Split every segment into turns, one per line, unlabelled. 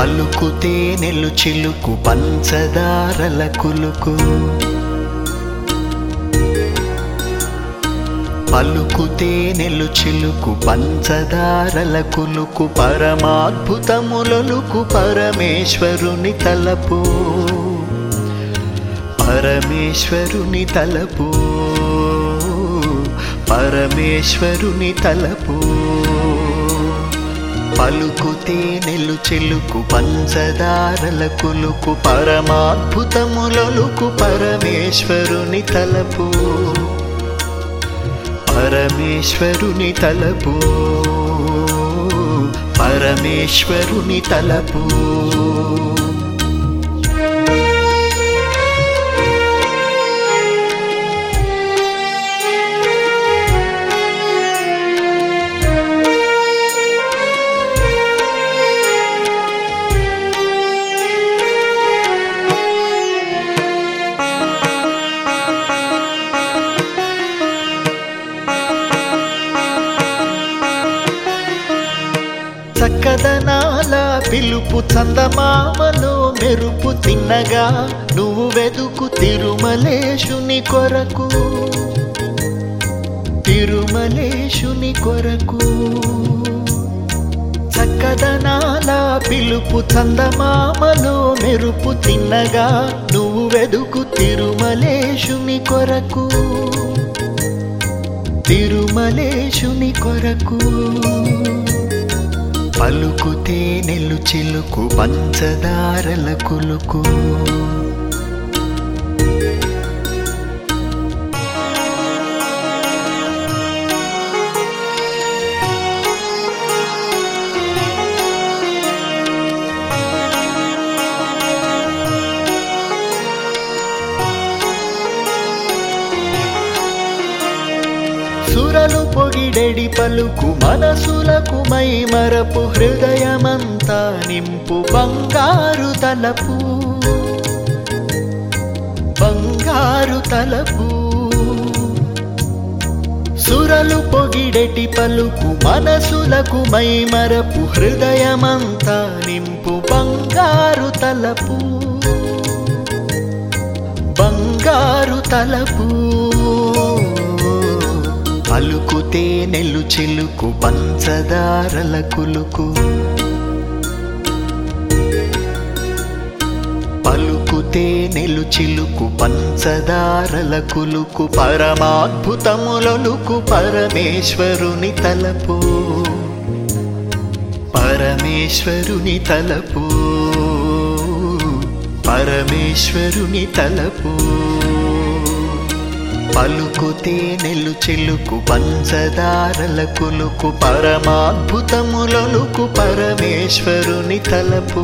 పలుకుతే నెల్లు చిలుకు పంచదారల కులుకు పలుకుతే నెల్లు చిలుకు పంచదారల కులుకు పరమాద్భుతములొలుకు పరమేశ్వరుని తలపు పరమేశ్వరుని తలపు పరమేశ్వరుని తలపు పలుకుతే నెల్లు చెలుకు పంచదారల కులుకు పరమాద్భుతములొలుకు పరమేశ్వరుని తలపు పరమేశ్వరుని తలపు పరమేశ్వరుని తలపు చక్కదనాల పిలుపు చందమామలో మెరుపు తిన్నగా నువ్వు వెదుకు తిరుమలేశుని కొరకు తిరుమలేశుని కొరకు చక్కదనాల పిలుపు చందమామలో మెరుపు తిన్నగా నువ్వు వెదుకు తిరుమలేశుని కొరకు తిరుమలేశుని కొరకు పలుకుతే నెల్లు చిలుకు పంచదారల కులుకు సురలు పొగిడెడి పలుకు మనసులకు మై మరపు హృదయమంతా నింపు బంగారు తలపు బంగారు తలపు సురలు పొగిడెటి పలుకు మనసులకు మై మరపు హృదయమంతా నింపు బంగారు తలపు బంగారు తలపు పలుకుతే నెల్లు చిలుకు పంచదారల కులుకు పలుకుతే నెల్లు చిలుకు పంచదారల కులుకు పరమాద్భుతములొలుకు పరమేశ్వరుని తలపు పరమేశ్వరుని తలపు పరమేశ్వరుని తలపు పలుకుతే నెల్లు చెలుకు పంచదారల కులుకు పరమాద్భుతములొలుకు పరమేశ్వరుని తలపు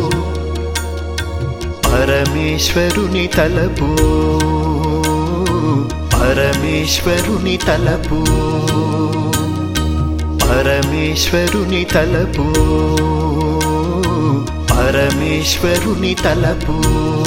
పరమేశ్వరుని తలపు పరమేశ్వరుని తలపు పరమేశ్వరుని తలపు పరమేశ్వరుని తలపు